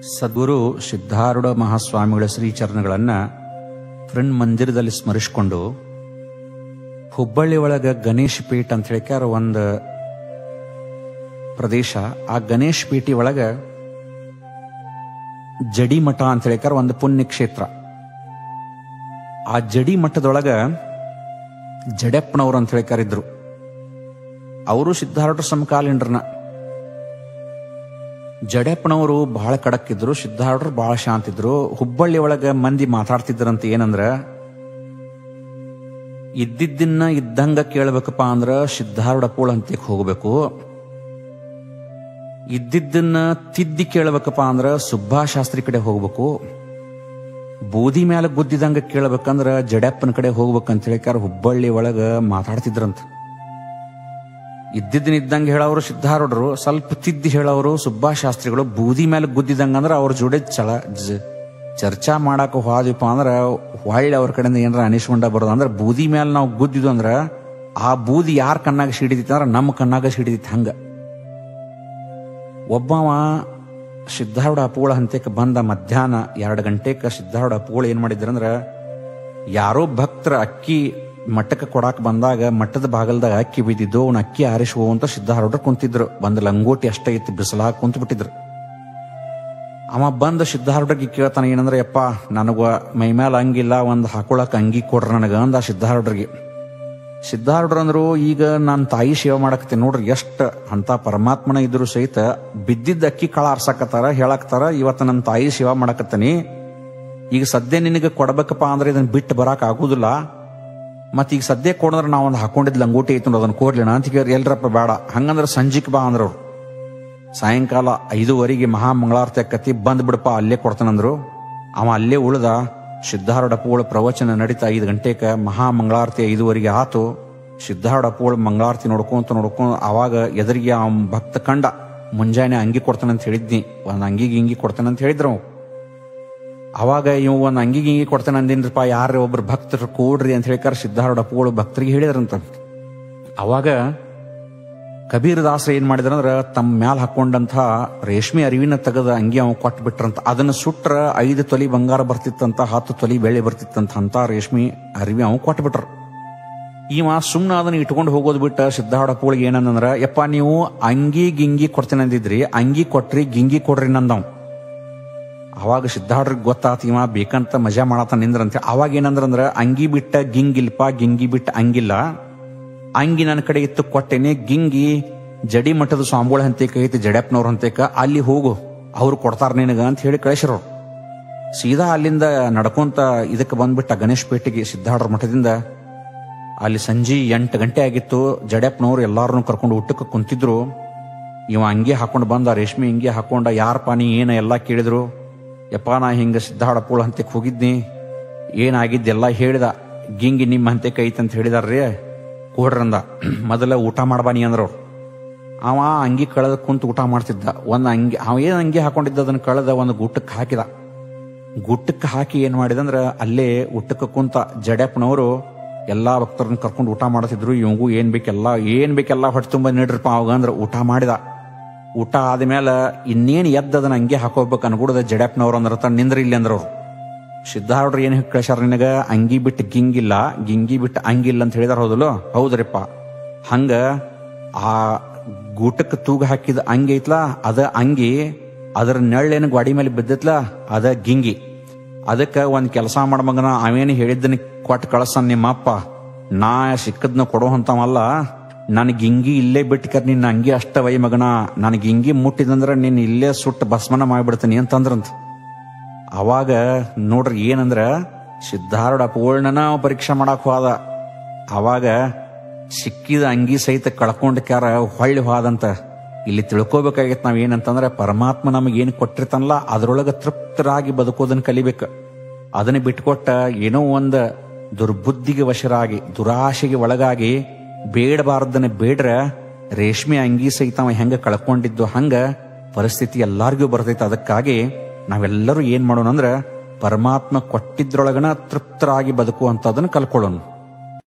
ಸದ್ಗುರು Siddharudha ಮಹಾಸ್ವಾಮಿಗಳ ಶ್ರೀಚರಣಗಳನ್ನು friend ಮಂದಿರದಲ್ಲಿ ಸ್ಮರಿಸಿಕೊಂಡು ಹುಬ್ಬಳ್ಳಿ ಒಳಗ ಗಣೇಶ್ ಪೀಠ ಅಂತ ಹೇಳಿಕ್ಯಾರ ಒಂದು ಪ್ರದೇಶ ಆ ಗಣೇಶ್ ಪೀಠಿ ಒಳಗ ಜಡಿ ಮಠ ಅಂತ ಹೇಳಿಕ್ಯಾರ ಒಂದು ಪುಣ್ಯ ಕ್ಷೇತ್ರ ಆ ಜಡಿ ಮಠದೊಳಗ ಜಡೆಪ್ಪನವ್ರು ಅಂತ ಹೇಳಿಕ್ಯಾರ ಇದ್ರು ಅವರು ಸಿದ್ಧಾರೂಢ ಸಮಕಾಲೀನರನ್ನ ಜಡೆಪ್ಪನವರು ಬಹಳ ಕಡಕ್ಕಿದ್ರು ಸಿದ್ಧಾರೂಢರು ಬಹಳ ಶಾಂತ ಇದ್ರು ಹುಬ್ಬಳ್ಳಿ ಒಳಗ ಮಂದಿ ಮಾತಾಡ್ತಿದ್ರಂತ ಏನಂದ್ರ ಇದ್ದಿದ್ದನ್ನ ಇದ್ದಂಗ ಕೇಳ್ಬೇಕಪ್ಪ ಅಂದ್ರ ಸಿದ್ಧಾರೂಢ ಪೂಳ ಅಂತ್ಯಕ್ಕೆ ಹೋಗ್ಬೇಕು ಇದ್ದಿದ್ದನ್ನ ತಿದ್ದಿ ಕೇಳ್ಬೇಕಪ್ಪ ಅಂದ್ರ ಸುಬ್ಬಾಶಾಸ್ತ್ರಿ ಕಡೆ ಹೋಗ್ಬೇಕು ಬೂದಿ ಮ್ಯಾಲ ಗುದ್ದಿದಂಗ ಕೇಳ್ಬೇಕಂದ್ರ ಜಡೆಪ್ಪನ ಕಡೆ ಹೋಗ್ಬೇಕಂತ ಹೇಳಿಕಾರ ಹುಬ್ಬಳ್ಳಿ ಒಳಗ ಮಾತಾಡ್ತಿದ್ರಂತ ಇದ್ದಿದ್ದನ್ನ ಇದ್ದಂಗೆ ಹೇಳೋರು ಸಿದ್ಧಾರೂಢರು ಸ್ವಲ್ಪ ತಿದ್ದಿ ಹೇಳೋರು ಸುಬ್ಬಾಶಾಸ್ತ್ರಿಗಳು ಬೂದಿ ಮೇಲೆ ಗುದ್ದಿದಂಗ ಅಂದ್ರ ಅವ್ರ ಜೋಡಿ ಚಳ ಜ- ಚರ್ಚಾ ಮಾಡಾಕ ಹೋದ್ವಿಪ್ಪ ಅಂದ್ರ ಹೊಳ್ಳಿ ಅವ್ರ ಕಡೆಯಿಂದ ಏನಾರ ಅನಿಸ್ಕೊಂಡ ಬರೋದು ಅಂದ್ರ ಬೂದಿ ಮೇಲೆ ನಾವು ಗುದ್ದಿದ್ವು ಅಂದ್ರ ಆ ಬೂದಿ ಯಾರ ಕಣ್ಣಾಗ ಸಿಡಿದಿತ್ತು ಅಂದ್ರ ನಮ್ಮ ಕಣ್ಣಾಗ ಸಿಡಿದಿತ್ತು ಹಂಗ ಒಬ್ಬವ ಸಿದ್ಧಾರೂಢ ಅಪ್ಪುಗಳ ಹಂತಕ್ಕೆ ಬಂದ ಮಧ್ಯಾಹ್ನ ಎರಡು ಗಂಟೆಗೆ ಸಿದ್ಧಾರೂಢ ಅಪ್ಪುಗಳು ಏನ್ ಮಾಡಿದ್ರಂದ್ರ ಯಾರೋ ಭಕ್ತರ ಅಕ್ಕಿ ಮಠಕ್ಕೆ ಕೊಡಾಕ್ ಬಂದಾಗ ಮಠದ ಬಾಗಲ್ದಾಗ ಅಕ್ಕಿ ಬಿದ್ದಿದ್ದು ಅವ್ನ ಅಕ್ಕಿ ಆರಿಸುವ ಅಂತ ಸಿದ್ಧಾರೂಢರು ಕುಂತಿದ್ರು ಬಂದ್ ಲಂಗೋಟಿ ಅಷ್ಟೇ ಇತ್ತು ಬಿಸಿಲಾಗ ಕುಂತು ಬಿಟ್ಟಿದ್ರು ಅವ ಬಂದ ಸಿದ್ಧಾರೂಢರಿಗೆ ಕೇಳ್ತಾನ ಏನಂದ್ರೆ ಯಪ್ಪ ನನಗ ಮೈ ಮೇಲೆ ಅಂಗಿಲ್ಲ ಒಂದ್ ಹಾಕೊಳಕ್ ಅಂಗಿ ಕೊಡ್ರ ನನಗ ಅಂದ ಸಿದ್ಧಾರೂಢರಿಗೆ ಸಿದ್ಧಾರೂಢರು ಅಂದ್ರು ಈಗ ನಾನು ತಾಯಿ ಸೇವೆ ಮಾಡಕತ್ತೀನಿ ನೋಡ್ರಿ ಎಷ್ಟ ಅಂತ ಪರಮಾತ್ಮನ ಇದ್ರು ಸಹಿತ ಬಿದ್ದಿದ್ದ ಅಕ್ಕಿ ಕಾಳ ಆರ್ಸಾಕತ್ತಾರ ಹೇಳಾಕತ್ತಾರ ಇವತ್ತು ನನ್ನ ತಾಯಿ ಸೇವೆ ಮಾಡಕತ್ತೀನಿ ಈಗ ಸದ್ಯ ನಿನಗೆ ಕೊಡ್ಬೇಕಪ್ಪ ಅಂದ್ರೆ ಇದನ್ನ ಬಿಟ್ಟು ಬರಾಕ್ ಆಗುದಿಲ್ಲ ಮತ್ ಈಗ ಸದ್ಯ ಕೊಡಂದ್ರೆ ನಾವು ಒಂದು ಹಾಕೊಂಡಿದ್ ಲಂಗೋಟಿ ಐತಿ ನೋಡ್ ಅದನ್ನ ಕೊಡ್ಲಿಣ ಅಂತ ಕೇಳಿ ಎಲ್ರಪ್ಪ ಬೇಡ ಹಂಗಂದ್ರ ಸಂಜಿಕ್ ಬಾ ಅಂದ್ರ ಅವ್ರು ಸಾಯಂಕಾಲ ಐದುವರೆಗೆ ಮಹಾ ಮಂಗಳಾರತಿ ಆಕತಿ ಬಂದ್ ಬಿಡಪ್ಪ ಅಲ್ಲೇ ಕೊಡ್ತಾನಂದ್ರು ಅವ ಅಲ್ಲೇ ಉಳ್ದ ಸಿದ್ಧಾರೂಢಪ್ಪಗಳ ಪ್ರವಚನ ನಡೀತಾ ಐದು ಗಂಟೆಕ ಮಹಾ ಮಂಗಳಾರತಿ ಐದುವರೆಗೆ ಆತು ಸಿದ್ಧಾರೂಢಪ್ಪಗಳ ಮಂಗಳಾರತಿ ನೋಡ್ಕೊಂತ ನೋಡ್ಕೊಂತ ಅವಾಗ ಎದುರಿಗೆ ಆ ಭಕ್ತ ಕಂಡ ಮುಂಜಾನೆ ಅಂಗಿ ಕೊಡ್ತಾನಂತ ಹೇಳಿದ್ನಿ ಒಂದ್ ಅಂಗಿಗೆ ಇಂಗಿ ಕೊಡ್ತಾನಂತ ಹೇಳಿದ್ರು ಅವ. ಅವಾಗ ಇವ್ ಒಂದ್ ಅಂಗಿಗೆ ಇಂಗಿ ಕೊಡ್ತಾನೆ ಅಂದಿನ್ರಪ್ಪ ಯಾರ ಒಬ್ರು ಭಕ್ತರು ಕೂಡ್ರಿ ಅಂತ ಹೇಳಿಕಾರ ಸಿದ್ಧಾರೂಢಪ್ಪಗಳು ಭಕ್ತರಿಗೆ ಹೇಳಿದ್ರಂತ ಅವಾಗ ಕಬೀರ್ ದಾಸರು ಏನ್ ಮಾಡಿದ್ರಂದ್ರ ತಮ್ಮ ಮ್ಯಾಲ ಹಾಕೊಂಡಂತ ರೇಷ್ಮೆ ಅರಿವಿನ ತೆಗೆದ ಅಂಗಿ ಅವ್ ಕೊಟ್ಟು ಬಿಟ್ರಂತ ಅದನ್ನ ಸುಟ್ರ ಐದು ತೊಲಿ ಬಂಗಾರ ಬರ್ತಿತ್ತಂತ ಹತ್ತು ತೊಲಿ ಬೆಳ್ಳಿ ಬರ್ತಿತ್ತಂತ ಅಂತ ರೇಷ್ಮೆ ಅರಿವಿ ಅವ್ ಕೊಟ್ಟು ಬಿಟ್ರ ಇವ ಸುಮ್ನ ಅದನ್ನ ಇಟ್ಕೊಂಡು ಹೋಗೋದು ಬಿಟ್ಟ ಸಿದ್ಧಾರೂಢಪ್ಪಗಳಿಗೆ ಏನಂದ್ರ ಯಪ್ಪ ನೀವು ಅಂಗಿ ಗಿಂಗಿ ಕೊಡ್ತೇನೆ ಅಂದಿದ್ರಿ ಅಂಗಿ ಕೊಟ್ರಿ ಗಿಂಗಿ ಕೊಡ್ರಿ ನಂದವ್ ಅವಾಗ ಸಿದ್ಧಾರ್ಡ್ರಿಗೆ ಗೊತ್ತಾತ ಇವ ಬೇಕಂತ ಮಜಾ ಮಾಡತ್ತ ನಿಂದ್ರಂತೆ ಅವಾಗ ಏನಂದ್ರಂದ್ರ ಅಂಗಿ ಬಿಟ್ಟ ಗಿಂಗಿಲ್ಪ ಗಿಂಗಿ ಬಿಟ್ಟ ಅಂಗಿಲ್ಲ ಅಂಗಿ ನನ್ನ ಕಡೆ ಇತ್ತು ಕೊಟ್ಟೆನೆ ಗಿಂಗಿ ಜಡಿ ಮಠದ ಸ್ವಾಮಿಗಳ ಹಂತೇಕ ಐತಿ ಜಡ್ಯಪ್ಪನವ್ರ ಹಂತೇಕ ಅಲ್ಲಿ ಹೋಗು ಅವ್ರು ಕೊಡ್ತಾರ ನಿನಗ ಅಂತ ಹೇಳಿ ಕಳಿಸಿರೋರು ಸೀದಾ ಅಲ್ಲಿಂದ ನಡ್ಕೊಂತ ಇದಕ್ಕೆ ಬಂದ್ಬಿಟ್ಟ ಗಣೇಶ್ ಪೇಟೆಗೆ ಸಿದ್ಧಾರ್ಡ್ರ ಮಠದಿಂದ ಅಲ್ಲಿ ಸಂಜೆ ಎಂಟು ಗಂಟೆ ಆಗಿತ್ತು ಜಡ್ಯಪ್ಪನವ್ರು ಎಲ್ಲಾರನ್ನು ಕರ್ಕೊಂಡು ಊಟಕ್ಕೆ ಕುಂತಿದ್ರು ಇವ ಅಂಗಿ ಹಾಕೊಂಡು ಬಂದ ರೇಷ್ಮೆ ಅಂಗಿ ಹಾಕೊಂಡ ಯಾರ ಪಾನಿ ಏನ ಎಲ್ಲ ಕೇಳಿದ್ರು ಯಪ್ಪ ನಾ ಹಿಂಗ ಸಿದ್ಧಾಡಪ್ಪಳ ಹಂತಕ್ಕೆ ಹೋಗಿದ್ನಿ ಏನಾಗಿದ್ದೆಲ್ಲ ಹೇಳಿದ ಗಿಂಗಿ ನಿಮ್ಮ ಹಂತಕ್ಕೆ ಐತೆ ಅಂತ ಹೇಳಿದಾರ್ರಿ ಕೊಡ್ರಂದ ಮೊದಲ ಊಟ ಮಾಡ್ಬಾನಿ ಅಂದ್ರು ಅವ್ರು ಅವ ಅಂಗಿ ಕಳೆದ ಕುಂತು ಊಟ ಮಾಡ್ತಿದ್ದ ಒಂದು ಅಂಗಿ ಅವ ಏನ್ ಅಂಗಿ ಹಾಕೊಂಡಿದ್ದ ಅದನ್ನ ಕಳೆದ ಒಂದು ಗುಟ್ಟಕ್ಕೆ ಹಾಕಿದ ಗುಟ್ಟಕ್ಕೆ ಹಾಕಿ ಏನ್ ಮಾಡಿದಂದ್ರ ಅಲ್ಲೇ ಊಟಕ್ಕೆ ಕುಂತ ಜಡ್ಯಪ್ಪನವರು ಎಲ್ಲಾ ಭಕ್ತರನ್ನ ಕರ್ಕೊಂಡು ಊಟ ಮಾಡ್ತಿದ್ರು ಇವಂಗೂ ಏನ್ ಬೇಕೆಲ್ಲ ಏನ್ ಬೇಕೆಲ್ಲ ಹೊಟ್ಟೆ ತುಂಬ ನೀಡ್ರಪ್ಪ ಅವಾಗ ಅಂದ್ರ ಊಟ ಮಾಡಿದ ಊಟ ಆದ್ಮೇಲೆ ಇನ್ನೇನ್ ಎದ್ದ ಅದನ್ನ ಹಂಗೆ ಹಾಕೋಬೇಕು ಅನ್ಕೂಡದ ಜಡ್ಯಪ್ಪನವ್ರು ಅಂದ್ರ ತ ನಿಂದ್ರ ಇಲ್ಲಿ ಅಂದ್ರ ಅವ್ರು ಸಿದ್ಧಾರೂಢರು ಏನ್ ಕಳ್ಸ್ಯಾರ ನಿನಗ ಅಂಗಿ ಬಿಟ್ಟು ಗಿಂಗಿಲ್ಲ ಗಿಂಗಿ ಬಿಟ್ಟು ಅಂಗಿಲ್ಲ ಅಂತ ಹೇಳಿದಾರ ಹೌದಲ್ಲ ಹೌದ್ರಿಪ್ಪ ಹಂಗ ಆ ಗೂಟಕ್ಕೆ ತೂಗ ಹಾಕಿದ ಅಂಗಿ ಐತ್ಲಾ ಅದ ಅಂಗಿ ಅದರ ನೆಳ್ಳೇನು ಗಾಡಿ ಮೇಲೆ ಬಿದ್ದೈತ್ಲ ಅದ ಗಿಂಗಿ ಅದಕ್ಕ ಒಂದ್ ಕೆಲಸ ಮಗನ ಅವೇನು ಹೇಳಿದ್ದನ ಕೊಟ್ಟು ಕಳ್ಸನ್ ನಿಮ್ಮಪ್ಪ ನಾ ಸಿಕ್ಕದ್ನ ಕೊಡುವಂತವಲ್ಲ ನನಗೆ ಹಿಂಗಿ ಇಲ್ಲೇ ಬಿಟ್ಕರ್ ನಿನ್ನ ಅಂಗಿ ಅಷ್ಟ ವೈ ಮಗನ ನನಗೆ ಹಿಂಗಿ ಮುಟ್ಟಿದಂದ್ರ ನಿನ್ನ ಇಲ್ಲೇ ಸುಟ್ಟು ಭಸ್ಮನ ಮಾಡಿಬಿಡ್ತೀನಿ ಅಂತಂದ್ರಂತ ಅವಾಗ ನೋಡ್ರಿ ಏನಂದ್ರ ಸಿದ್ಧಾರೂಢ ಪೂರ್ಣನ ಪರೀಕ್ಷೆ ಮಾಡಕ್ ಹೋದ ಅವಾಗ ಸಿಕ್ಕಿದ ಅಂಗಿ ಸಹಿತ ಕಳ್ಕೊಂಡ್ ಕ್ಯಾರ ಹೊಳ್ಳಿ ಹೋದಂತ ಇಲ್ಲಿ ತಿಳ್ಕೊಬೇಕಾಗಿತ್ತು ನಾವ್ ಏನಂತಂದ್ರೆ ಪರಮಾತ್ಮ ನಮಗೆ ಏನ್ ಕೊಟ್ಟಿರ್ತಾನಲ್ಲ ಅದ್ರೊಳಗ ತೃಪ್ತರಾಗಿ ಬದುಕೋದನ್ನ ಕಲಿಬೇಕು ಅದನ್ನ ಬಿಟ್ಕೊಟ್ಟ ಏನೋ ಒಂದ್ ದುರ್ಬುದ್ಧಿಗೆ ವಶರಾಗಿ ದುರಾಶೆಗೆ ಒಳಗಾಗಿ ಬೇಡಬಾರ್ದನ್ನ ಬೇಡ್ರ ರೇಷ್ಮೆ ಅಂಗಿ ಸಹಿತ ಅವ ಹೆಂಗ ಕಳ್ಕೊಂಡಿದ್ದು ಹಂಗ ಪರಿಸ್ಥಿತಿ ಎಲ್ಲಾರ್ಗೂ ಬರ್ತೈತೆ ಅದಕ್ಕಾಗಿ ನಾವೆಲ್ಲರೂ ಏನ್ ಮಾಡೋಣ ಅಂದ್ರ ಪರಮಾತ್ಮ ಕೊಟ್ಟಿದ್ರೊಳಗನ ತೃಪ್ತರಾಗಿ ಬದುಕುವಂತದನ್ನ ಕಲ್ಕೊಳ್ಳೋಣ